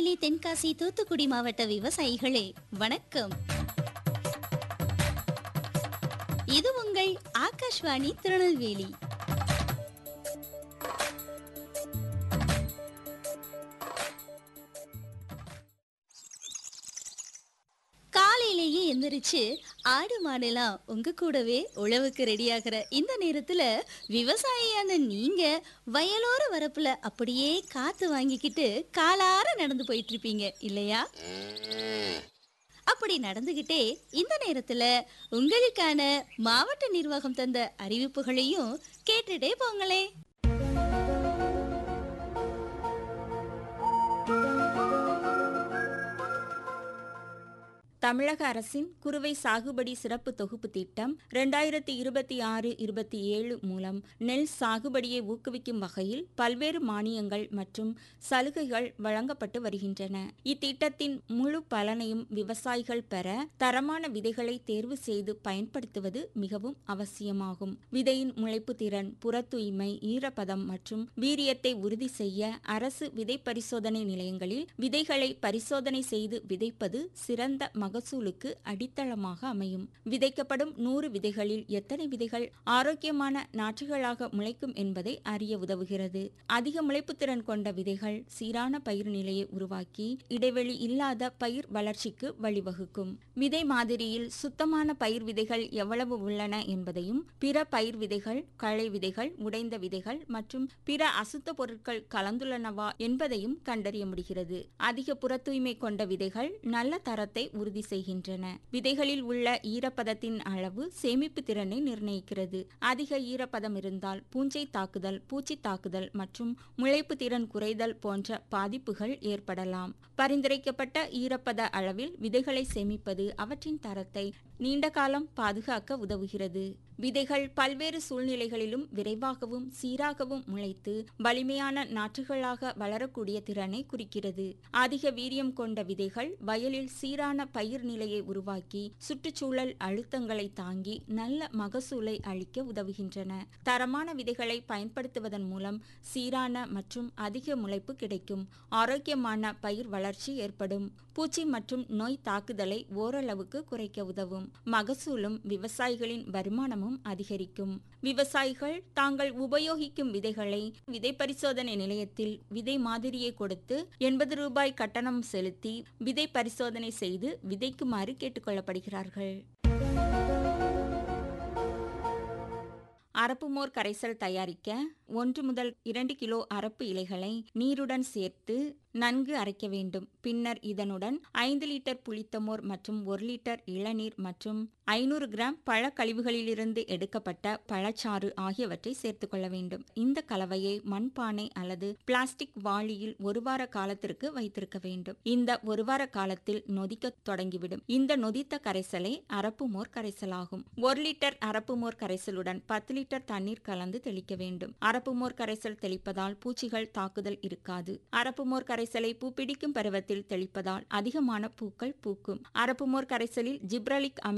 திருநெல்வேலி தென்காசி தூத்துக்குடி மாவட்ட விவசாயிகளே வணக்கம் இது உங்கள் ஆகாஷ்வாணி திருநெல்வேலி காலையிலேயே எந்திரிச்சு ஆடு மாடெல்லாம் உங்க கூடவே உழவுக்கு ரெடியாகிற இந்த நேரத்துல விவசாயியான நீங்க வயலோர வரப்புல அப்படியே காத்து வாங்கிக்கிட்டு காலார நடந்து போயிட்டு இருப்பீங்க இல்லையா அப்படி நடந்துகிட்டே இந்த நேரத்துல உங்களுக்கான மாவட்ட நிர்வாகம் தந்த அறிவிப்புகளையும் கேட்டுட்டே போங்களே தமிழக அரசின் குறுவை சாகுபடி சிறப்பு தொகுப்பு திட்டம் ரெண்டாயிரத்தி இருபத்தி ஆறு இருபத்தி ஏழு மூலம் நெல் சாகுபடியை ஊக்குவிக்கும் வகையில் பல்வேறு மானியங்கள் மற்றும் சலுகைகள் வழங்கப்பட்டு வருகின்றன இத்திட்டத்தின் முழு பலனையும் விவசாயிகள் பெற தரமான விதைகளை தேர்வு செய்து பயன்படுத்துவது மிகவும் அவசியமாகும் விதையின் முளைப்பு திறன் புற தூய்மை ஈரப்பதம் மற்றும் வீரியத்தை உறுதி செய்ய அரசு விதை பரிசோதனை நிலையங்களில் விதைகளை பரிசோதனை செய்து விதைப்பது சிறந்த மகசூலுக்கு அடித்தளமாக அமையும் விதைக்கப்படும் நூறு விதைகளில் எத்தனை விதைகள் ஆரோக்கியமான நாற்றுகளாக முளைக்கும் என்பதை அறிய உதவுகிறது அதிக முளைப்புத்திறன் கொண்ட விதைகள் சீரான பயிர் நிலையை உருவாக்கி இடைவெளி இல்லாத பயிர் வளர்ச்சிக்கு வழிவகுக்கும் விதை மாதிரியில் சுத்தமான பயிர் விதைகள் எவ்வளவு உள்ளன என்பதையும் பிற பயிர் விதைகள் களை விதைகள் உடைந்த விதைகள் மற்றும் பிற அசுத்த பொருட்கள் கலந்துள்ளனவா என்பதையும் கண்டறிய முடிகிறது அதிக புற தூய்மை கொண்ட விதைகள் நல்ல தரத்தை உறுதி செய்கின்றன விதைகளில் உள்ள ஈரப்பதத்தின் அளவு சேமிப்பு திறனை நிர்ணயிக்கிறது அதிக ஈரப்பதம் இருந்தால் பூஞ்சை தாக்குதல் பூச்சி தாக்குதல் மற்றும் முளைப்பு திறன் குறைதல் போன்ற பாதிப்புகள் ஏற்படலாம் பரிந்துரைக்கப்பட்ட ஈரப்பத அளவில் விதைகளை சேமிப்பது அவற்றின் தரத்தை நீண்ட காலம் பாதுகாக்க உதவுகிறது விதைகள் பல்வேறு சூழ்நிலைகளிலும் விரைவாகவும் சீராகவும் முளைத்து வலிமையான நாற்றுகளாக வளரக்கூடிய திறனை குறிக்கிறது அதிக வீரியம் கொண்ட விதைகள் வயலில் சீரான பயிர் நிலையை உருவாக்கி சுற்றுச்சூழல் அழுத்தங்களை தாங்கி நல்ல மகசூலை அளிக்க உதவுகின்றன தரமான விதைகளை பயன்படுத்துவதன் மூலம் சீரான மற்றும் அதிக முளைப்பு கிடைக்கும் ஆரோக்கியமான பயிர் வளர்ச்சி ஏற்படும் பூச்சி மற்றும் நோய் தாக்குதலை ஓரளவுக்கு குறைக்க உதவும் மகசூலும் விவசாயிகளின் வருமானமும் அதிகரிக்கும் விவசாயிகள் தாங்கள் உபயோகிக்கும் விதைகளை விதை பரிசோதனை நிலையத்தில் விதை மாதிரியை கொடுத்து எண்பது ரூபாய் கட்டணம் செலுத்தி விதை பரிசோதனை செய்து விதைக்குமாறு கேட்டுக்கொள்ளப்படுகிறார்கள் அரப்பு மோர் கரைசல் தயாரிக்க ஒன்று முதல் இரண்டு கிலோ அரப்பு இலைகளை நீருடன் சேர்த்து நன்கு அரைக்க வேண்டும் பின்னர் இதனுடன் ஐந்து லிட்டர் புளித்த மோர் மற்றும் ஒரு லிட்டர் இளநீர் மற்றும் ஐநூறு கிராம் பழக்கழிவுகளிலிருந்து எடுக்கப்பட்ட பழச்சாறு ஆகியவற்றை சேர்த்து கொள்ள வேண்டும் இந்த கலவையை மண்பானை அல்லது பிளாஸ்டிக் வாளியில் ஒரு வார காலத்திற்கு வைத்திருக்க வேண்டும் இந்த ஒரு வார காலத்தில் நொதிக்க தொடங்கிவிடும் இந்த நொதித்த கரைசலை அரப்பு மோர் கரைசலாகும் ஒரு லிட்டர் அரப்பு மோர் கரைசலுடன் பத்து லிட்டர் தண்ணீர் கலந்து தெளிக்க வேண்டும் அரப்பு மோர் கரைசல் தெளிப்பதால் பூச்சிகள் தாக்குதல் இருக்காது அரப்பு மோர் கரைசலை பூப்பிடிக்கும் பருவத்தில் தெளிப்பதால் அதிகமான பூக்கள் பூக்கும் அரப்பு மோர் கரைசலில் ஜிப்ரலிக் அமிலம்